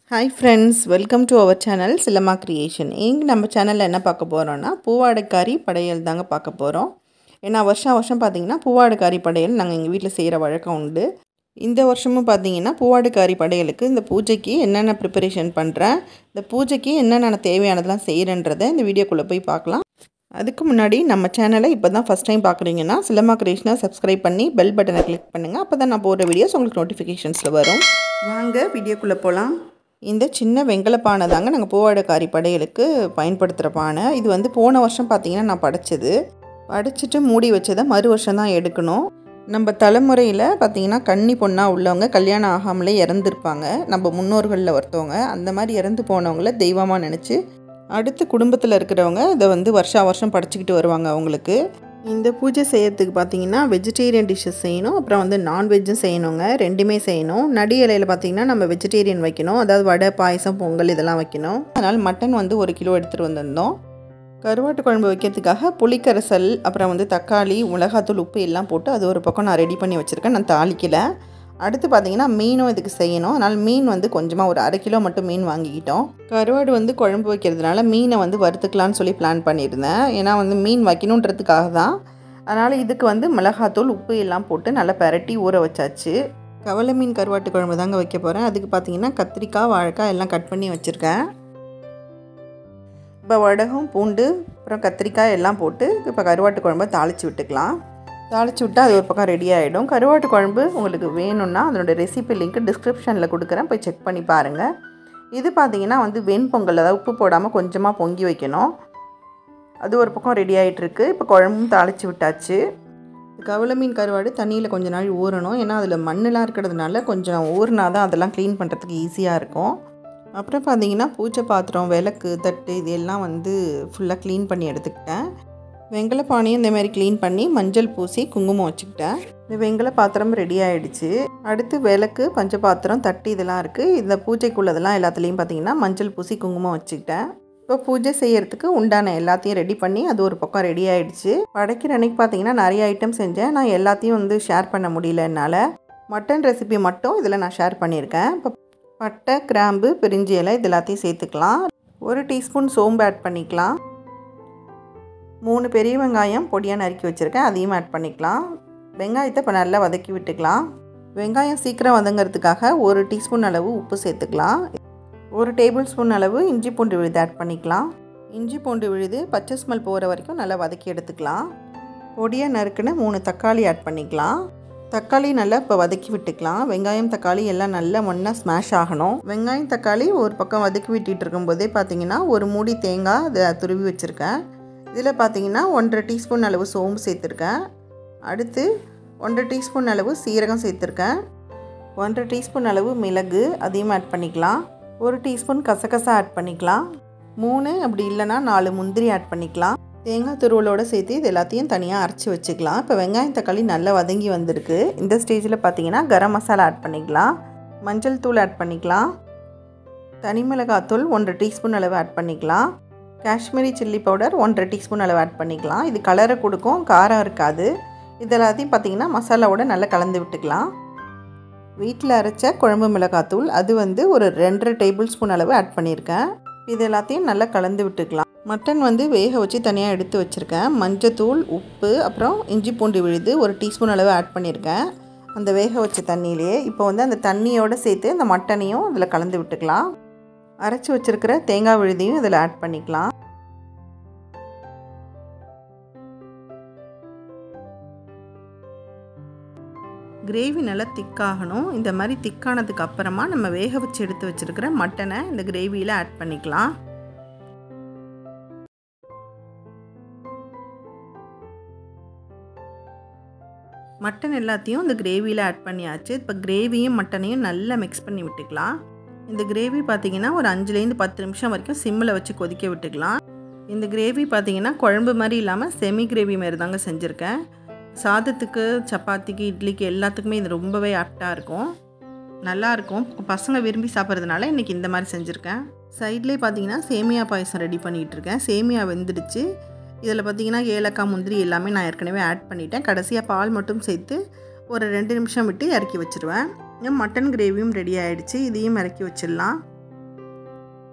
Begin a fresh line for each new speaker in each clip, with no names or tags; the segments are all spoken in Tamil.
hi friends welcome to our channel Silama creation இங்கே நம்ம சேனலில் என்ன பார்க்க போகிறோன்னா பூவாடைக்காரி படையல் தாங்க பார்க்க போகிறோம் ஏன்னா வருஷம் வருஷம் பார்த்தீங்கன்னா பூவாடைக்காரி படையல் நாங்கள் எங்கள் வீட்டில் செய்கிற வழக்கம் உண்டு இந்த வருஷமும் பார்த்தீங்கன்னா பூவாடைக்காரி படையலுக்கு இந்த பூஜைக்கு என்னென்ன ப்ரிப்பரேஷன் பண்ணுறேன் இந்த பூஜைக்கு என்னென்ன தேவையானதெல்லாம் செய்கிறேன்றதை இந்த வீடியோக்குள்ளே போய் பார்க்கலாம் அதுக்கு முன்னாடி நம்ம சேனலை இப்போ தான் ஃபஸ்ட் டைம் பார்க்குறீங்கன்னா சிலமா கிரியேஷனை சப்ஸ்கிரைப் பண்ணி பெல் பட்டனை கிளிக் பண்ணுங்கள் அப்போ தான் நான் போடுற வீடியோஸ் உங்களுக்கு நோட்டிஃபிகேஷன்ஸில் வரும் வாங்க வீடியோக்குள்ளே போகலாம் இந்த சின்ன வெங்கல பானை தாங்க நாங்கள் பூவாடைக்காரி படையலுக்கு பயன்படுத்துகிற பானை இது வந்து போன வருஷம் பார்த்தீங்கன்னா நான் படைச்சது படைச்சிட்டு மூடி வச்சதை மறு வருஷம் தான் எடுக்கணும் நம்ம தலைமுறையில் பார்த்தீங்கன்னா கன்னி பொண்ணாக உள்ளவங்க கல்யாணம் ஆகாமலே இறந்துருப்பாங்க நம்ம முன்னோர்களில் ஒருத்தவங்க அந்த மாதிரி இறந்து போனவங்கள தெய்வமாக நினச்சி அடுத்து குடும்பத்தில் இருக்கிறவங்க இதை வந்து வருஷா வருஷம் படைச்சிக்கிட்டு வருவாங்க அவங்களுக்கு இந்த பூஜை செய்யறதுக்கு பார்த்தீங்கன்னா வெஜிடேரியன் டிஷ்ஷஸ் செய்யணும் அப்புறம் வந்து நான்வெஜ்ஜும் செய்யணுங்க ரெண்டுமே செய்யணும் நடி இலையில் பார்த்தீங்கன்னா நம்ம வெஜிடேரியன் வைக்கணும் அதாவது வடை பாயசம் பொங்கல் இதெல்லாம் வைக்கணும் அதனால் மட்டன் வந்து ஒரு கிலோ எடுத்துகிட்டு வந்திருந்தோம் கருவாட்டு குழம்பு வைக்கிறதுக்காக புளிக்கரைசல் அப்புறம் வந்து தக்காளி மிளகாத்தூள் உப்பு எல்லாம் போட்டு அது ஒரு பக்கம் நான் ரெடி பண்ணி வச்சுருக்கேன் நான் தாளிக்கலை அடுத்து பார்த்தீங்கன்னா மீனும் இதுக்கு செய்யணும் அதனால் மீன் வந்து கொஞ்சமாக ஒரு அரை கிலோ மட்டும் மீன் வாங்கிக்கிட்டோம் கருவாடு வந்து குழம்பு வைக்கிறதுனால மீனை வந்து வறுத்துக்கலான்னு சொல்லி பிளான் பண்ணியிருந்தேன் ஏன்னா வந்து மீன் வைக்கணுன்றதுக்காக தான் அதனால் இதுக்கு வந்து மிளகாத்தூள் உப்பு எல்லாம் போட்டு நல்லா பெரட்டி ஊற வச்சாச்சு கவலை மீன் கருவாட்டு குழம்பு தாங்க வைக்க போகிறேன் அதுக்கு பார்த்தீங்கன்னா கத்திரிக்காய் வாழைக்காய் எல்லாம் கட் பண்ணி வச்சுருக்கேன் இப்போ வடகம் பூண்டு அப்புறம் கத்திரிக்காய் எல்லாம் போட்டு இப்போ கருவாட்டு குழம்பை தாளித்து விட்டுக்கலாம் தாளித்து விட்டால் அது ஒரு பக்கம் ரெடி ஆகிடும் கருவாட்டு குழம்பு உங்களுக்கு வேணும்னா அதனோட ரெசிபி லிங்க் டிஸ்கிரிப்ஷனில் கொடுக்குறேன் போய் செக் பண்ணி பாருங்கள் இது பார்த்தீங்கன்னா வந்து வெண்பொங்கல் அதாவது உப்பு போடாமல் கொஞ்சமாக பொங்கி வைக்கணும் அது ஒரு பக்கம் ரெடி ஆகிட்டுருக்கு இப்போ குழம்பும் தாளித்து விட்டாச்சு கவலை மீன் கருவாடு தண்ணியில் கொஞ்ச நாள் ஊறணும் ஏன்னா அதில் மண்ணெலாம் இருக்கிறதுனால கொஞ்சம் ஊறினா தான் அதெல்லாம் க்ளீன் பண்ணுறதுக்கு ஈஸியாக இருக்கும் அப்புறம் பார்த்தீங்கன்னா பூஜை பாத்திரம் விளக்கு தட்டு இது எல்லாம் வந்து ஃபுல்லாக க்ளீன் பண்ணி எடுத்துக்கிட்டேன் வெங்கல பானையும் இந்த மாதிரி க்ளீன் பண்ணி மஞ்சள் பூசி குங்குமம் வச்சுக்கிட்டேன் இந்த வெங்கல பாத்திரம் ரெடி ஆகிடுச்சு அடுத்து விளக்கு பஞ்ச பாத்திரம் தட்டு இதெல்லாம் இருக்குது இந்த பூஜைக்குள்ளதெல்லாம் எல்லாத்துலேயும் பார்த்தீங்கன்னா மஞ்சள் பூசி குங்குமம் வச்சுக்கிட்டேன் இப்போ பூஜை செய்யறதுக்கு உண்டான எல்லாத்தையும் ரெடி பண்ணி அது ஒரு பக்கம் ரெடி ஆகிடுச்சு படைக்கிற அன்னைக்கு பார்த்தீங்கன்னா நிறைய ஐட்டம் செஞ்சேன் நான் எல்லாத்தையும் வந்து ஷேர் பண்ண முடியல என்னால் மட்டன் ரெசிபி மட்டும் இதில் நான் ஷேர் பண்ணியிருக்கேன் இப்போ பட்டை கிராம்பு பிரிஞ்சி இலை இது எல்லாத்தையும் சேர்த்துக்கலாம் ஒரு டீஸ்பூன் சோம்பு ஆட் பண்ணிக்கலாம் மூணு பெரிய வெங்காயம் பொடியாக நறுக்கி வச்சுருக்கேன் அதையும் ஆட் பண்ணிக்கலாம் வெங்காயத்தை இப்போ நல்லா வதக்கி விட்டுக்கலாம் வெங்காயம் சீக்கிரம் வதங்கிறதுக்காக ஒரு டீஸ்பூன் அளவு உப்பு சேர்த்துக்கலாம் ஒரு டேபிள் ஸ்பூன் அளவு இஞ்சி பூண்டு விழுது ஆட் பண்ணிக்கலாம் இஞ்சி பூண்டு விழுது பச்சை ஸ்மெல் போகிற வரைக்கும் நல்லா வதக்கி எடுத்துக்கலாம் பொடியாக நறுக்குன்னு மூணு தக்காளி ஆட் பண்ணிக்கலாம் தக்காளி நல்லா இப்போ வதக்கி விட்டுக்கலாம் வெங்காயம் தக்காளி எல்லாம் நல்லா ஒன்றா ஸ்மாஷ் ஆகணும் வெங்காயம் தக்காளி ஒரு பக்கம் வதக்கி விட்டுட்டு இருக்கும்போதே பார்த்தீங்கன்னா ஒரு மூடி தேங்காய் அதை துருவி வச்சுருக்கேன் இதில் பார்த்தீங்கன்னா ஒன்றரை டீஸ்பூன் அளவு சோம்பு சேர்த்துருக்கேன் அடுத்து ஒன்றரை டீஸ்பூன் அளவு சீரகம் சேர்த்துருக்கேன் ஒன்றரை டீஸ்பூன் அளவு மிளகு அதையும் ஆட் பண்ணிக்கலாம் ஒரு டீஸ்பூன் கசகசா ஆட் பண்ணிக்கலாம் மூணு அப்படி இல்லைனா நாலு முந்திரி ஆட் பண்ணிக்கலாம் தேங்காய் துருவலோடு சேர்த்து இது எல்லாத்தையும் தனியாக அரைச்சி வச்சுக்கலாம் இப்போ வெங்காயம் தக்காளி நல்லா வதங்கி வந்திருக்கு இந்த ஸ்டேஜில் பார்த்தீங்கன்னா கரம் மசாலா ஆட் பண்ணிக்கலாம் மஞ்சள் தூள் ஆட் பண்ணிக்கலாம் தனி மிளகாத்தூள் ஒன்றரை டீஸ்பூன் அளவு ஆட் பண்ணிக்கலாம் காஷ்மீரி சில்லி பவுடர் ஒன்றரை டீஸ்பூன் அளவு ஆட் பண்ணிக்கலாம் இது கலரை கொடுக்கும் காரம் இருக்காது இது எல்லாத்தையும் பார்த்திங்கன்னா மசாலாவோட நல்லா கலந்து விட்டுக்கலாம் வீட்டில் அரைச்ச குழம்பு மிளகாத்தூள் அது வந்து ஒரு ரெண்டரை டேபிள் ஸ்பூன் அளவு ஆட் பண்ணியிருக்கேன் இது எல்லாத்தையும் நல்லா கலந்து விட்டுக்கலாம் மட்டன் வந்து வேக வச்சு தனியாக எடுத்து வச்சுருக்கேன் மஞ்சத்தூள் உப்பு அப்புறம் இஞ்சி பூண்டு விழுது ஒரு டீஸ்பூன் அளவு ஆட் பண்ணியிருக்கேன் அந்த வேக வச்ச தண்ணியிலே இப்போ வந்து அந்த தண்ணியோடு சேர்த்து அந்த மட்டனையும் இதில் கலந்து விட்டுக்கலாம் அரைச்சி வச்சுருக்கிற தேங்காய் விழுதியும் இதில் ஆட் பண்ணிக்கலாம் கிரேவி நல்லா திக்காகணும் இந்த மாதிரி திக்கானதுக்கு அப்புறமா நம்ம வேக வச்சு எடுத்து வச்சுருக்கிற மட்டனை இந்த கிரேவியில் ஆட் பண்ணிக்கலாம் மட்டன் எல்லாத்தையும் இந்த கிரேவியில் ஆட் பண்ணியாச்சு இப்போ கிரேவியும் மட்டனையும் நல்லா மிக்ஸ் பண்ணி விட்டுக்கலாம் இந்த கிரேவி பார்த்திங்கன்னா ஒரு அஞ்சுலேருந்து பத்து நிமிஷம் வரைக்கும் சிம்மில் வச்சு கொதிக்க விட்டுக்கலாம் இந்த கிரேவி பார்த்திங்கன்னா குழம்பு மாதிரி இல்லாமல் செமி கிரேவி மாதிரி தாங்க செஞ்சுருக்கேன் சாதத்துக்கு சப்பாத்திக்கு இட்லிக்கு எல்லாத்துக்குமே இது ரொம்பவே ஆப்டாக இருக்கும் நல்லாயிருக்கும் பசங்க விரும்பி சாப்பிட்றதுனால இன்றைக்கி இந்த மாதிரி செஞ்சுருக்கேன் சைட்லேயே பார்த்தீங்கன்னா சேமியா பாயசம் ரெடி பண்ணிகிட்ருக்கேன் சேமியா வெந்துடுச்சு இதில் பார்த்தீங்கன்னா ஏலக்காய் முந்திரி எல்லாமே நான் ஏற்கனவே ஆட் பண்ணிட்டேன் கடைசியாக பால் மட்டும் சேர்த்து ஒரு ரெண்டு நிமிஷம் விட்டு இறக்கி வச்சுருவேன் மட்டன் கிரேவியும் ரெடி ஆகிடுச்சு இதையும் இறக்கி வச்சிடலாம்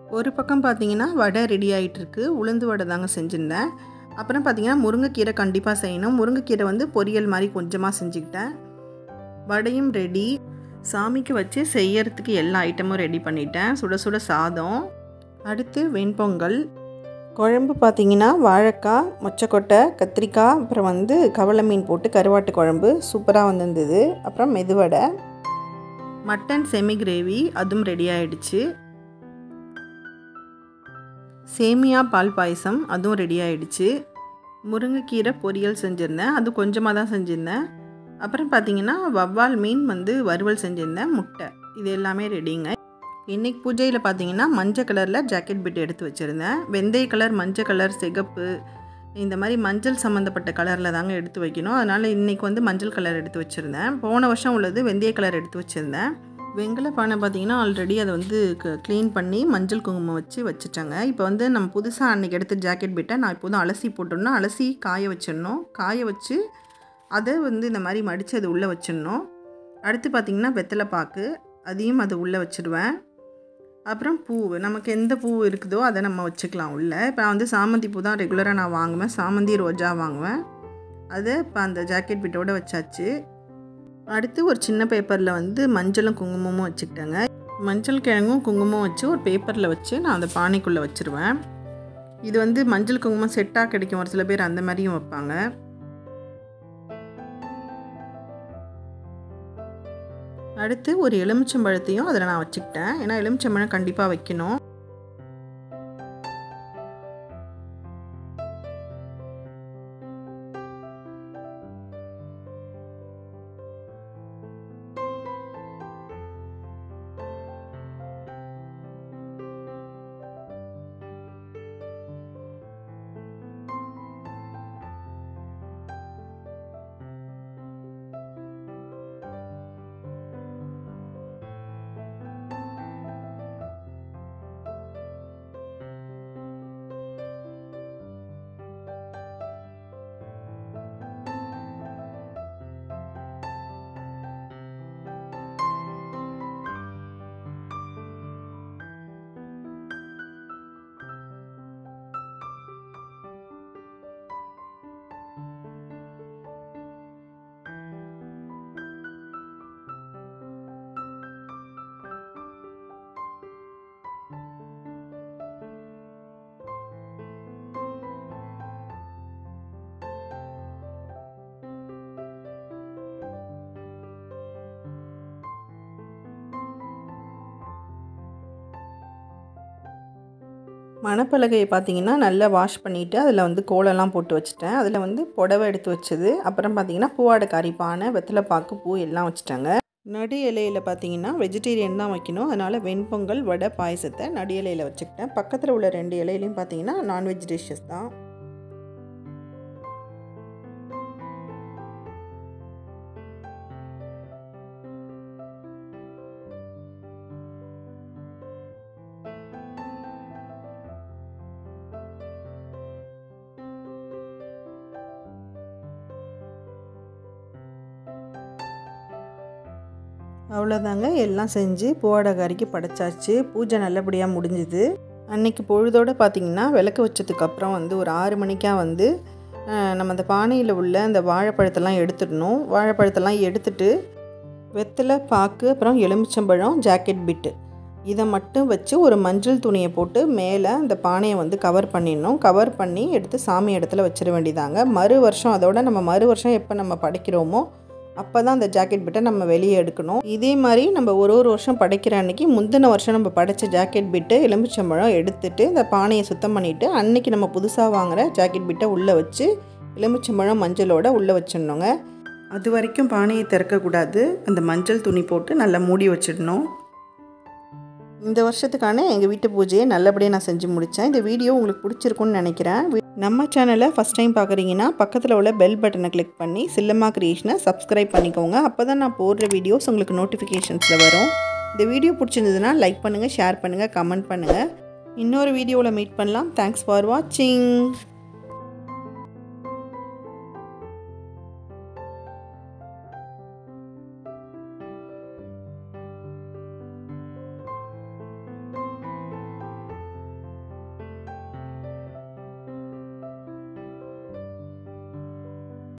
ஒரு பக்கம் பார்த்தீங்கன்னா வடை ரெடி ஆகிட்டுருக்கு உளுந்து வடை தாங்க செஞ்சுருந்தேன் அப்புறம் பார்த்தீங்கன்னா முருங்கைக்கீரை கண்டிப்பாக செய்யணும் முருங்கைக்கீரை வந்து பொரியல் மாதிரி கொஞ்சமாக செஞ்சுக்கிட்டேன் வடையும் ரெடி சாமிக்கு வச்சு செய்யறதுக்கு எல்லா ஐட்டமும் ரெடி பண்ணிட்டேன் சுட சுட சாதம் அடுத்து வெண்பொங்கல் குழம்பு பார்த்தீங்கன்னா வாழைக்காய் மொச்சக்கொட்டை கத்திரிக்காய் அப்புறம் வந்து கவலை மீன் போட்டு கருவாட்டு குழம்பு சூப்பராக வந்திருந்தது அப்புறம் மெதுவடை மட்டன் செமி கிரேவி அதுவும் ரெடி ஆயிடுச்சு சேமியா பால் பாயசம் அதுவும் ரெடி ஆயிடுச்சு முருங்கைக்கீரை பொரியல் செஞ்சுருந்தேன் அது கொஞ்சமாக தான் செஞ்சுருந்தேன் அப்புறம் பார்த்தீங்கன்னா வவ்வால் மீன் வந்து வறுவல் செஞ்சுருந்தேன் முட்டை இது எல்லாமே ரெடிங்க இன்றைக்கி பூஜையில் பார்த்தீங்கன்னா மஞ்சள் கலரில் ஜாக்கெட் பிட் எடுத்து வச்சுருந்தேன் வெந்தய கலர் மஞ்சள் கலர் சிகப்பு இந்த மாதிரி மஞ்சள் சம்மந்தப்பட்ட கலரில் தாங்க எடுத்து வைக்கணும் அதனால் இன்றைக்கி வந்து மஞ்சள் கலர் எடுத்து வச்சுருந்தேன் போன வருஷம் உள்ளது வெந்தய கலர் எடுத்து வச்சுருந்தேன் வெங்கல பானை பார்த்தீங்கன்னா ஆல்ரெடி அதை வந்து க்ளீன் பண்ணி மஞ்சள் குங்குமம் வச்சு வச்சுட்டாங்க இப்போ வந்து நம்ம புதுசாக அன்றைக்கி எடுத்த ஜாக்கெட் பிட்டை நான் இப்போதும் அலசி போட்டுடணும் அலசி காய வச்சிடணும் காய வச்சு அதை வந்து இந்த மாதிரி மடித்து அது உள்ளே வச்சிடணும் அடுத்து பார்த்திங்கன்னா வெத்தலை பாக்கு அதையும் அது உள்ளே வச்சுடுவேன் அப்புறம் பூ நமக்கு எந்த பூ இருக்குதோ அதை நம்ம வச்சுக்கலாம் உள்ளே இப்போ நான் வந்து சாமந்தி பூ தான் ரெகுலராக நான் வாங்குவேன் சாமந்தி ரோஜா வாங்குவேன் அதை இப்போ அந்த ஜாக்கெட் பிட்டோட வச்சாச்சு அடுத்து ஒரு சின்ன பேப்பரில் வந்து மஞ்சளும் குங்குமமும் வச்சுக்கிட்டேங்க மஞ்சள் கிழங்கும் குங்குமம் வச்சு ஒரு பேப்பரில் வச்சு நான் அந்த பானைக்குள்ளே வச்சுருவேன் இது வந்து மஞ்சள் குங்குமம் செட்டாக கிடைக்கும் ஒரு சில பேர் அந்த மாதிரியும் வைப்பாங்க அடுத்து ஒரு எலுமிச்சம்பழத்தையும் அதில் நான் வச்சுக்கிட்டேன் ஏன்னா எலுமிச்சம்பழம் கண்டிப்பாக வைக்கணும் மணப்பலகையை பார்த்தீங்கன்னா நல்லா வாஷ் பண்ணிவிட்டு அதில் வந்து கோலம்லாம் போட்டு வச்சுட்டேன் அதில் வந்து புடவை எடுத்து வச்சது அப்புறம் பார்த்தீங்கன்னா பூவாடை கறி பானை வெத்தலைப்பாக்கு பூ எல்லாம் வச்சுட்டாங்க நடு இலையில் பார்த்தீங்கன்னா வெஜிடேரியன் தான் வைக்கணும் அதனால் வெண்பொங்கல் வடை பாயசத்தை நடு இலையில் வச்சுக்கிட்டேன் பக்கத்தில் உள்ள ரெண்டு இலையிலையும் பார்த்தீங்கன்னா நான்வெஜ் டிஷ்ஷஸ் தான் அவ்வளோதாங்க எல்லாம் செஞ்சு பூவாடகாரிக்கு படைச்சாச்சு பூஜை நல்லபடியாக முடிஞ்சுது அன்னைக்கு பொழுதோடு பார்த்திங்கன்னா விளக்கு வச்சதுக்கப்புறம் வந்து ஒரு ஆறு மணிக்காக வந்து அஹ், நம்ம அந்த பானையில் உள்ள அந்த வாழைப்பழத்தெல்லாம் எடுத்துடணும் வாழைப்பழத்தெல்லாம் எடுத்துட்டு வெத்தலை பாக்கு அப்புறம் எலுமிச்சம்பழம் ஜாக்கெட் பிட்டு இதை மட்டும் வச்சு ஒரு மஞ்சள் துணியை போட்டு மேலே அந்த பானையை வந்து கவர் பண்ணிடணும் கவர் பண்ணி எடுத்து சாமி இடத்துல வச்சிட வேண்டியதாங்க மறு வருஷம் அதோட நம்ம மறு வருஷம் எப்போ நம்ம படைக்கிறோமோ அப்போ தான் அந்த ஜாக்கெட் பிட்டை நம்ம வெளியே எடுக்கணும் இதே மாதிரி நம்ம ஒரு ஒரு வருஷம் படைக்கிற அன்னைக்கு முந்தின வருஷம் நம்ம படைச்ச ஜாக்கெட் பிட்டு எலுமிச்சம்பழம் எடுத்துட்டு இந்த பானையை சுத்தம் பண்ணிவிட்டு அன்னைக்கு நம்ம புதுசாக வாங்குற ஜாக்கெட் பிட்டை உள்ளே வச்சு எலுமிச்சம்பழம் மஞ்சளோட உள்ளே வச்சிடணுங்க அது வரைக்கும் பானையை திறக்கக்கூடாது அந்த மஞ்சள் துணி போட்டு நல்லா மூடி வச்சிடணும் இந்த வருஷத்துக்கான எங்கள் வீட்டு பூஜையை நல்லபடியாக நான் செஞ்சு முடித்தேன் இந்த வீடியோ உங்களுக்கு பிடிச்சிருக்குன்னு நினைக்கிறேன் வி- நம்ம சேனலை ஃபஸ்ட் டைம் பார்க்குறீங்கன்னா பக்கத்தில் உள்ள பெல் பட்டனை கிளிக் பண்ணி சில்லம்மா கிரியேஷனை சப்ஸ்கிரைப் பண்ணிக்கோங்க அப்போ தான் நான் போடுற வீடியோஸ் உங்களுக்கு நோட்டிஃபிகேஷன்ஸில் வரும் இந்த வீடியோ பிடிச்சிருந்ததுன்னா லைக் பண்ணுங்கள் ஷேர் பண்ணுங்கள் கமெண்ட் பண்ணுங்கள் இன்னொரு வீடியோவில் மீட் பண்ணலாம் தேங்க்ஸ் ஃபார் வாட்சிங்